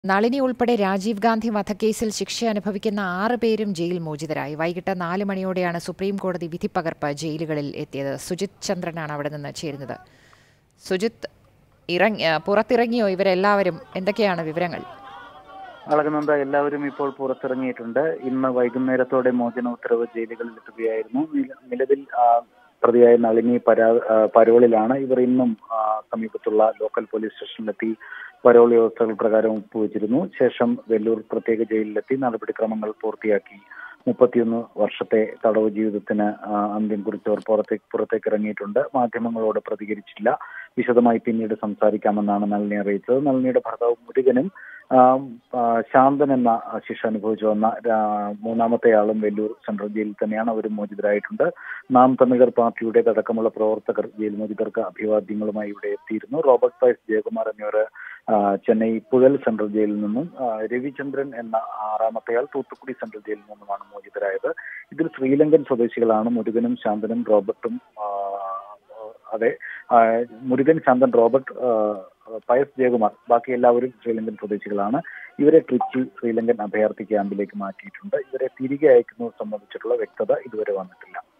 നളിനി ഉൾപ്പെടെ രാജീവ് ഗാന്ധി വധക്കേസിൽ ശിക്ഷ അനുഭവിക്കുന്ന ആറ് പേരും ജയിൽ മോചിതരായി വൈകിട്ട് നാല് മണിയോടെയാണ് സുപ്രീം കോടതി വിധിപ്പകർപ്പ് ജയിലുകളിൽ എത്തിയത് സുജിത് ചന്ദ്രനാണ് അവിടെ നിന്ന് ചേരുന്നത് സുജിത് ഇറങ്ങി പുറത്തിറങ്ങിയോ ഇവരെല്ലാവരും എന്തൊക്കെയാണ് വിവരങ്ങൾ അളകനന്ദ എല്ലാവരും ഇപ്പോൾ പുറത്തിറങ്ങിയിട്ടുണ്ട് ഇന്ന് വൈകുന്നേരത്തോടെ മോചന ഉത്തരവ് ജയിലുകളിൽ എത്തുകയായിരുന്നു നില- നിലവിൽ ആ, പ്രതിയായ നളിനി പരാ ആ, പരോളിലാണ് ഇവർ ഇന്നും ആ, സമീപത്തുള്ള ലോക്കൽ പോലീസ് സ്റ്റേഷനിലെത്തി പരോൾ വ്യവസ്ഥകൾ പ്രകാരം ഒപ്പുവെച്ചിരുന്നു ശേഷം വെല്ലൂർ പ്രത്യേക ജയിലിലെത്തി നടപടിക്രമങ്ങൾ പൂർത്തിയാക്കി മുപ്പത്തിയൊന്ന് വർഷത്തെ തടവ് ജീവിതത്തിന് ആ, അന്ത്യം കുറിച്ചവർ പുറത്തേക്ക് പുറത്തേക്ക് ഇറങ്ങിയിട്ടുണ്ട് മാധ്യമങ്ങളോട് പ്രതികരിച്ചില്ല വിശദമായി പിന്നീട് സംസാരിക്കാമെന്നാണ് നളിനി അറിയിച്ചത് നളിനിയുടെ ഭർത്താവ് മുരുകനും ആം, ആ, ശാന്തൻ എന്ന ശിക്ഷ അനുഭവിച്ചു വന്ന രാ- മൂന്നാമത്തെ ആളും വെല്ലൂർ സെൻട്രൽ ജയിലിൽ തന്നെയാണ് അവരും മോചിതരായിട്ടുണ്ട് നാം തമിഴർ പാർട്ടിയുടെ അടക്കമുള്ള പ്രവർത്തകർ ജയിൽ മോചിതർക്ക് അഭിവാദ്യങ്ങളുമായി ഇവിടെ എത്തിയിരുന്നു റോബർട്ട് പൈസ് ജയകുമാർ എന്നിവർ ആ, ചെന്നൈ പുഴൽ സെൻട്രൽ ജയിലിൽ നിന്നും ആ, രവിചന്ദ്രൻ എന്ന ആറാമത്തെയാൾ തൂത്തുക്കുടി സെൻട്രൽ ജയിലിൽ നിന്നുമാണ് മോചിതരായത് ഇതിൽ ശ്രീലങ്കൻ സ്വദേശികളാണ് മുരുകനും ശാന്തനും റോബർട്ടും ആ, അതെ ആ, മുരുകൻ ശാന്തൻ റോബർട്ട് ആ, പയസ് ജയകുമാർ ബാക്കി എല്ലാവരും ശ്രീലങ്കൻ സ്വദേശികളാണ് ഇവരെ ട്രിച്ചി ശ്രീലങ്കൻ അഭയാർത്ഥി ക്യാമ്പിലേക്ക് മാറ്റിയിട്ടുണ്ട് ഇവരെ തിരികെ അയക്കുന്നത് സംബന്ധിച്ചിട്ടുള്ള വ്യക്തത ഇതുവരെ വന്നിട്ടില്ല